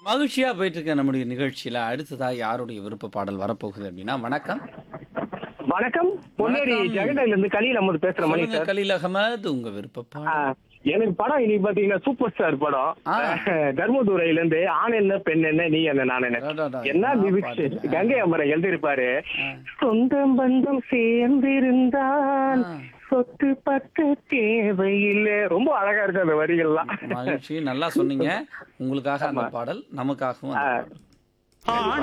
மகிழ்ச்சியா போயிட்டு இருக்க நம்முடைய நிகழ்ச்சியில அடுத்ததா யாருடைய விருப்ப பாடல் வரப்போகுது அப்படின்னா வணக்கம் வணக்கம் பொன்னேரி வணக்கம். ஜெகடையில இருந்து கலீல் அஹமது பேசுற மணி சொல்லுங்க சார் கலீல் அகமது உங்க விருப்ப ஆ, பாடல் எனக்கு படம் இன்னைக்கு பாத்தீங்கன்னா சூப்பர் ஸ்டார் படம் ஆ. தர்மதுரையில இருந்து ஆண் என்ன பெண் என்ன நீ என்ன நான் என்ன அடடா, என்ன என்ன லிரிக்ஸ் பாட்டு. கங்கை அமரன் எழுதியிருப்பாரு ஆ. சொந்தம் பந்தம் சேர்ந்திருந்தால் ஆ. சொத்து பத்து தேவையில்லை ரொம்ப அழகா இருக்கு அந்த வரிகள்லாம் மகிழ்ச்சி நல்லா சொன்னீங்க உங்களுக்காக அந்த பாடல் நமக்காகவும் அந்த பாடல் ஆண்